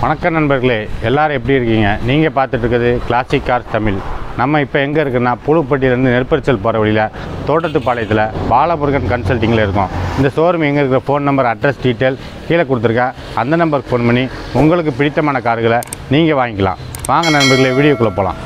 வணக்கம் நண்பர்களே எல்லாரும் எப்படி இருக்கீங்க நீங்கள் பார்த்துட்டு இருக்கிறது கிளாசிக் கார்ஸ் தமிழ் நம்ம இப்போ எங்கே இருக்குன்னா புழுப்பட்டியிலேருந்து நெற்பரிச்சல் போகிற வழியில் தோட்டத்துப்பாளையத்தில் பாலமுருகன் கன்சல்ட்டிங்கில் இருக்கோம் இந்த ஷோரூம் எங்கே இருக்கிற ஃபோன் நம்பர் அட்ரஸ் டீட்டெயில் கீழே கொடுத்துருக்கேன் அந்த நம்பருக்கு ஃபோன் பண்ணி உங்களுக்கு பிடித்தமான கார்களை நீங்கள் வாங்கிக்கலாம் வாங்க நண்பர்களே வீடியோக்குள்ளே போகலாம்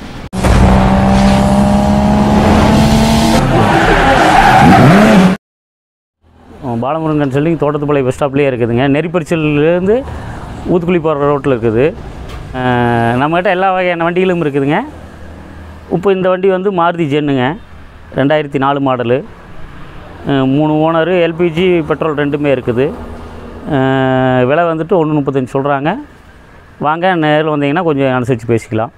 பாலமுருகன் சொல்லி தோட்டத்துப்பாளையம் பஸ் ஸ்டாப்லேயே இருக்குதுங்க நெறிப்பரிச்சல்லேருந்து ஊத்துக்குழி போகிற ரோட்டில் இருக்குது அஹ் நம்மகிட்ட எல்லா வகையான வண்டிகளும் இருக்குதுங்க இப்போ இந்த வண்டி வந்து மாருதி ஜென்னுங்க ரெண்டாயிரத்தி நாலு மாடலு அஹ் மூணு ஓனரு எல்பிஜி பெட்ரோல் ரெண்டுமே இருக்குது அஹ் விலை வந்துட்டு ஒன்று முப்பத்தஞ்சு சொல்கிறாங்க வாங்க நேரில் வந்தீங்கன்னா கொஞ்சம் அனுசரித்து பேசிக்கலாம்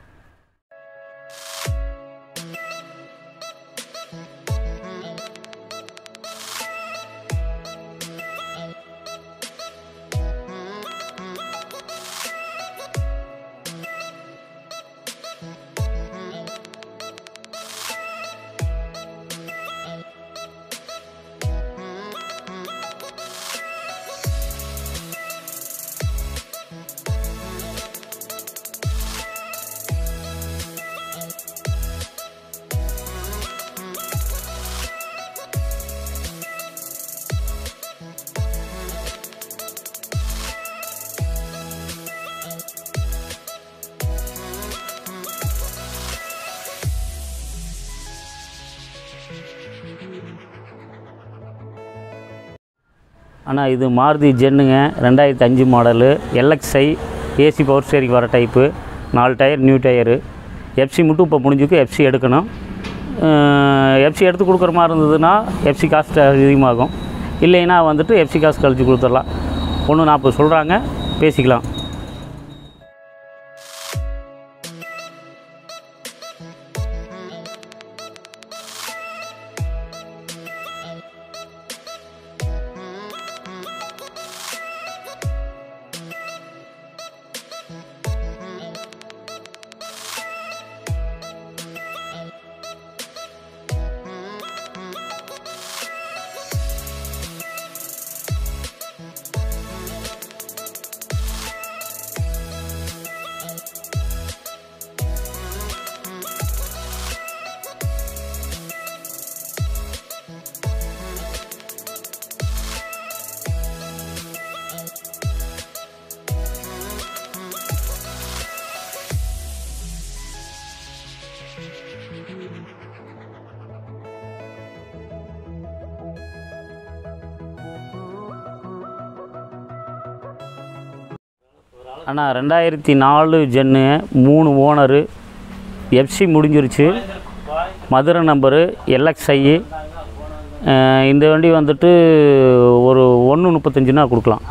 ஆனால் இது மாருதி ஜென்னுங்க ரெண்டாயிரத்தி அஞ்சு model LXI AC power steering வர டைப்பு நாலு டயர் நியூ டயரு எஃப்சி மட்டும் இப்போ முடிஞ்சுக்கு எஃப்சி எடுக்கணும் எஃப்சி எடுத்து கொடுக்குற மாதிரி இருந்ததுன்னா எஃப்சி காஸ்ட் அதிகமாகும் இல்லைன்னா வந்துட்டு எஃப்சி காசு கழிச்சு கொடுத்துடலாம் ஒன்று நாற்பது சொல்கிறாங்க பேசிக்கலாம் ஆனால் ரெண்டாயிரத்தி நாலு ஜென்னு மூணு ஓனரு எஃப்சி முடிஞ்சிருச்சு மதுரை நம்பரு எல்எக்ஸ்ஐ இந்த வண்டி வந்துட்டு ஒரு ஒன்று முப்பத்தஞ்சுனா கொடுக்கலாம்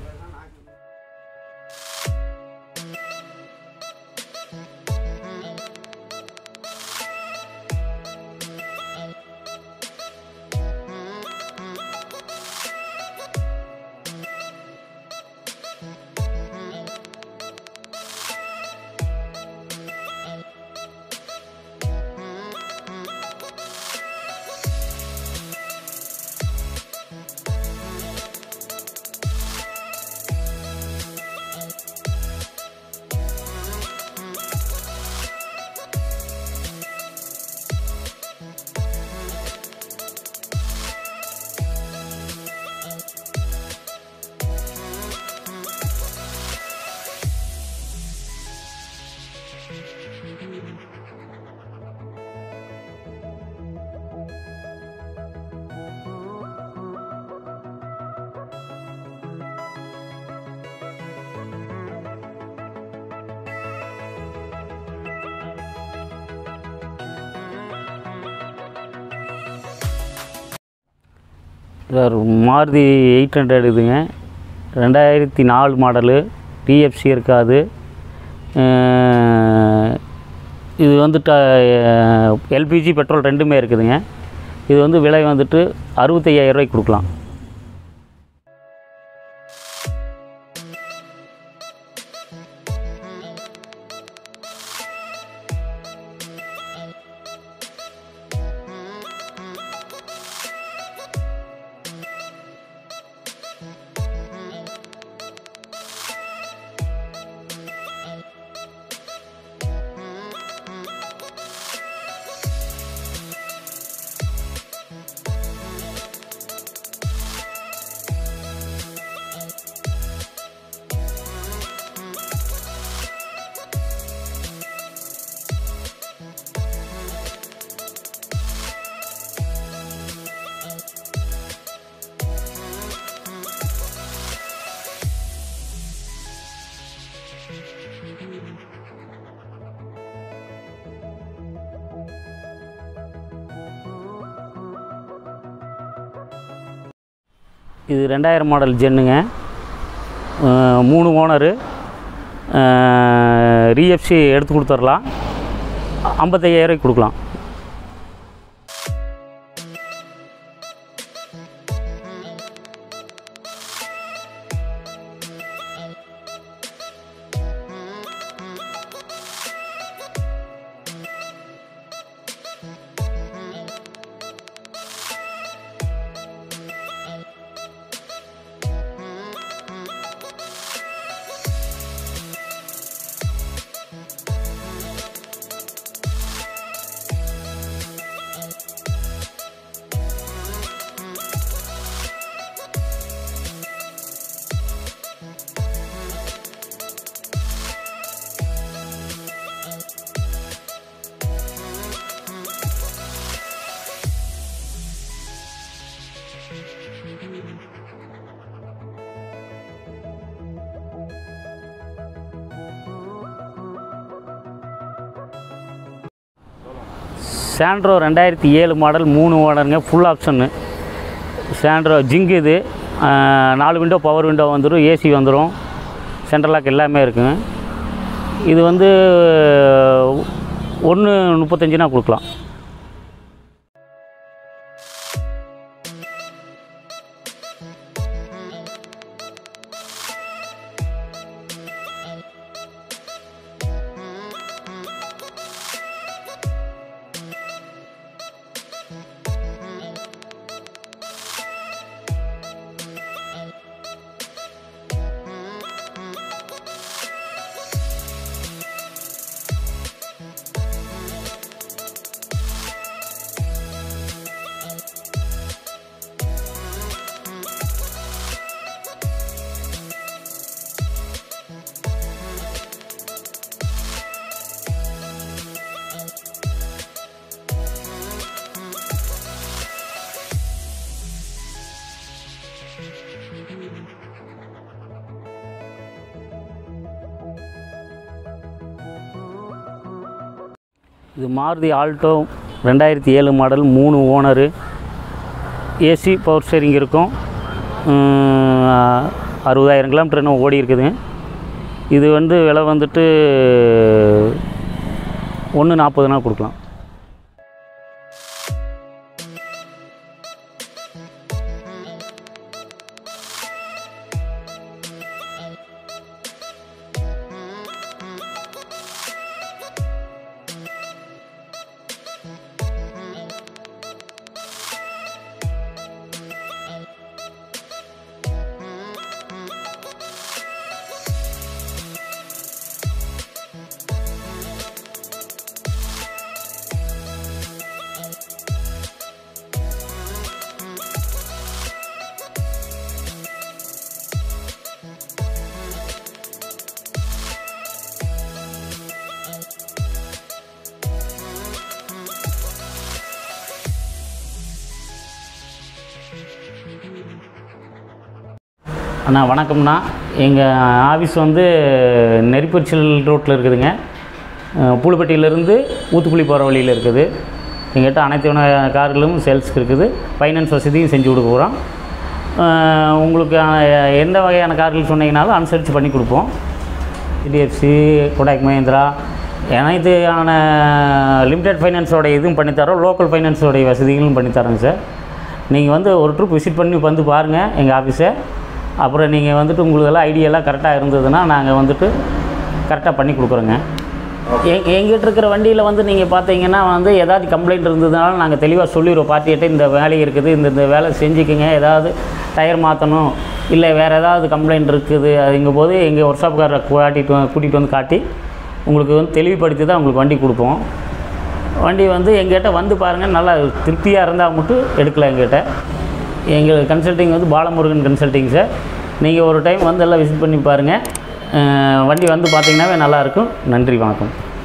சார் மாருதி எயிட் ஹண்ட்ரட் இதுங்க ரெண்டாயிரத்தி நாலு மாடலு டிஎஃப்சி இருக்காது அஹ் இது வந்துட்டு எல்பிஜி பெட்ரோல் ரெண்டுமே இருக்குதுங்க இது வந்து விலை வந்துட்டு அறுபத்தையாயிரம் ரூபாய்க்கு கொடுக்கலாம் இது ரெண்டாயிரம் மாடல் ஜென்னுங்க அஹ், மூணு ஓனரு ரீஎஃப்சி எடுத்து கொடுத்துர்லாம் ஐம்பத்தையாயிரம் கொடுக்கலாம் சாண்ட்ரோ ரெண்டாயிரத்தி ஏழு மாடல் மூணு ஓனருங்க ஃபுல் ஆப்ஷனு சாண்ட்ரோ ஜிங்க் இது அஹ், நாலு விண்டோ பவர் விண்டோ வந்துடும் ஏசி வந்துடும் சென்ட்ரல் லாக் எல்லாமே இருக்குங்க இது வந்து ஒன்று முப்பத்தஞ்சுனா கொடுக்கலாம் இது மாருதி ஆல்டோ ரெண்டாயிரத்தி ஏழு மாடல் மூணு ஓனரு ஏசி பவர் ஸ்டேரிங் இருக்கும் உம், அறுபதாயிரம் கிலோமீட்டர் இன்னும் ஓடி இருக்குதுங்க இது வந்து விலை வந்துட்டு ஒன்று நாற்பதுனா கொடுக்கலாம் அண்ணா வணக்கம்ண்ணா எங்கள் ஆஃபீஸ் வந்து நெறிப்பரிச்சல் ரோட்டில் இருக்குதுங்க அஹ் பூலுப்பட்டியிலேருந்து ஊத்துக்குழி போகிற வழியில் இருக்குது எங்கிட்ட அனைத்து வகை கார்களும் சேல்ஸ்க்கு இருக்குது ஃபைனான்ஸ் வசதியும் செஞ்சு கொடுக்க போகிறோம் அஹ் உங்களுக்கு அஹ், எந்த வகையான கார்கள் சொன்னீங்கனாலும் அனுசரித்து பண்ணி கொடுப்போம் ஹெச்டிஎஃப்சி கொடாக் மஹேந்திரா அனைத்துயான லிமிடெட் ஃபைனான்ஸோட இதுவும் பண்ணித்தரோம் லோக்கல் ஃபைனான்ஸோடைய வசதிகளும் பண்ணித்தரோங்க சார் நீங்கள் வந்து ஒரு ட்ரிப் விசிட் பண்ணி வந்து பாருங்கள் எங்கள் ஆஃபீஸை அப்புறம் நீங்கள் வந்துட்டு உங்களுக்கெல்லாம் ஐடியெல்லாம் கரெக்டாக இருந்ததுன்னா நாங்கள் வந்துட்டு கரெக்டாக பண்ணி கொடுக்குறோங்க எ எங்கிட்ட இருக்கிற வண்டியில் வந்து நீங்கள் பார்த்தீங்கன்னா வந்து ஏதாவது கம்ப்ளைண்ட் இருந்ததுனால நாங்கள் தெளிவாக சொல்லிடுவோம் பார்ட்டிகிட்ட இந்த வேலை இருக்குது இந்த இந்த வேலை செஞ்சுக்குங்க ஏதாவது டயர் மாற்றணும் இல்லை வேறு ஏதாவது கம்ப்ளைண்ட் இருக்குது அதுங்கும் போது எங்கள் ஒர்க் ஷாப்காரரை காட்டிட்டு வந்து- கூட்டிகிட்டு வந்து காட்டி உங்களுக்கு வந்து தெளிவுபடுத்தி தான் உங்களுக்கு வண்டி கொடுப்போம் வண்டி வந்து எங்கிட்ட வந்து பாருங்கள் நல்லா திருப்தியாக இருந்தால் மட்டும் எடுக்கலாம் எங்கிட்ட எங்கள் கன்சல்டிங் வந்து பாலமுருகன் கன்சல்டிங் சார் நீங்கள் ஒரு டைம் வந்து எல்லாம் விசிட் பண்ணி பாருங்கள் அஹ் வண்டி வந்து பார்த்தீங்கன்னாவே நல்லாயிருக்கும் நன்றி வணக்கம்